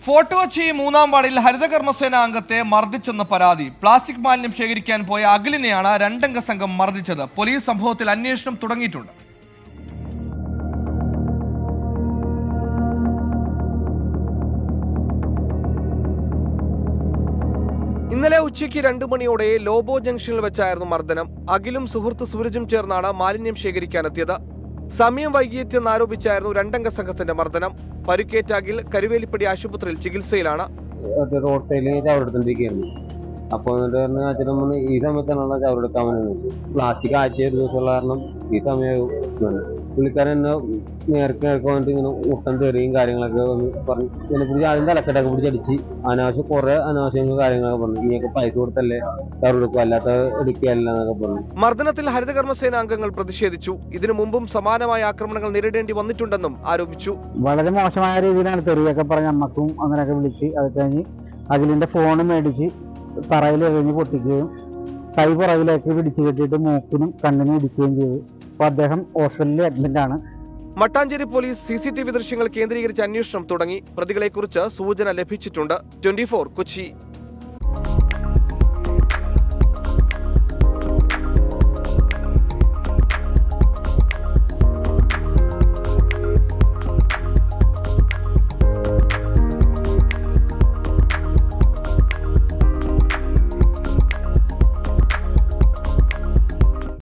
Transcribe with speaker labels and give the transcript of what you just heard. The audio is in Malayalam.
Speaker 1: ഫോർട്ട് കൊച്ചി മൂന്നാം വാർഡിൽ ഹരിതകർമ്മസേന അംഗത്തെ മർദ്ദിച്ചെന്ന് പരാതി പ്ലാസ്റ്റിക് മാലിന്യം ശേഖരിക്കാൻ പോയ അഖിലിനെയാണ് രണ്ടംഗ സംഘം മർദ്ദിച്ചത് പോലീസ് സംഭവത്തിൽ അന്വേഷണം തുടങ്ങിയിട്ടുണ്ട്
Speaker 2: ഇന്നലെ ഉച്ചയ്ക്ക് രണ്ടു മണിയോടെ ലോബോ ജംഗ്ഷനിൽ വെച്ചായിരുന്നു മർദ്ദനം അഖിലും സുഹൃത്ത് സൂരജും ചേർന്നാണ് മാലിന്യം ശേഖരിക്കാനെത്തിയത് സമയം വൈകിയെത്തിയെന്നാരോപിച്ചായിരുന്നു രണ്ടംഗ സംഘത്തിന്റെ മർദ്ദനം പരുക്കേറ്റ അഖിൽ കരുവേലിപ്പടി ആശുപത്രിയിൽ ചികിത്സയിലാണ്
Speaker 3: മറ്റേ റോഡ് സൈഡിൽ ചവറെടുത്തോണ്ടിരിക്കുകയായിരുന്നു അപ്പോൾ എന്നിട്ട് പറഞ്ഞു അച്ഛനും പറഞ്ഞു ഈ സമയത്താണല്ലോ ചവറെടുക്കാൻ വേണ്ടി പ്ലാസ്റ്റിക് ആഴ്ച ഒരു ദിവസമുള്ള കാരണം ഈ സമയം പുള്ളിക്കാരൻ എന്നെ നേർക്ക് നേർക്ക് വന്നിട്ട് ഇങ്ങനെ മുട്ടൻ തെറിയും കാര്യങ്ങളൊക്കെ വന്ന് പറഞ്ഞു എന്നെ പിടിച്ച് ആദ്യം തലക്കെട്ടൊക്കെ പിടിച്ചടിച്ച് അനാവശ്യം കുറെ അനാവശ്യങ്ങൾ കാര്യങ്ങളൊക്കെ പറഞ്ഞു ഇനിയൊക്കെ പൈസ കൊടുത്തല്ലേ ചവറെടുക്കും അല്ലാത്ത എടുക്കുകയല്ല എന്നൊക്കെ പറഞ്ഞു
Speaker 2: മർദ്ദനത്തിൽ ഹരിതകർമ്മസേന അംഗങ്ങൾ പ്രതിഷേധിച്ചു ഇതിനു മുമ്പും സമാനമായ ആക്രമണങ്ങൾ നേരിടേണ്ടി വന്നിട്ടുണ്ടെന്നും ആരോപിച്ചു
Speaker 4: വളരെ മോശമായ രീതിയിലാണ് തെറിയൊക്കെ പറഞ്ഞ് അമ്മക്കും അങ്ങനെയൊക്കെ വിളിച്ച് അത് കഴിഞ്ഞ് അഖിലിന്റെ ഫോൺ മേടിച്ച് തറയിൽ എറിഞ്ഞ് പൊട്ടിക്കുകയും കൈ പുറകിലേക്ക് പിടിച്ചു കെട്ടിയിട്ട് മൂക്കിനും കണ്ണിനും ഇടിക്കുകയും ചെയ്തു അപ്പോൾ അദ്ദേഹം ഹോസ്പിറ്റലിൽ അഡ്മിറ്റ് ആണ്
Speaker 2: Mattancherry police C C T V ദൃശ്യങ്ങൾ കേന്ദ്രീകരിച്ച് അന്വേഷണം തുടങ്ങി പ്രതികളെക്കുറിച്ച് സൂചന ലഭിച്ചിട്ടുണ്ട് ട്വന്റി കൊച്ചി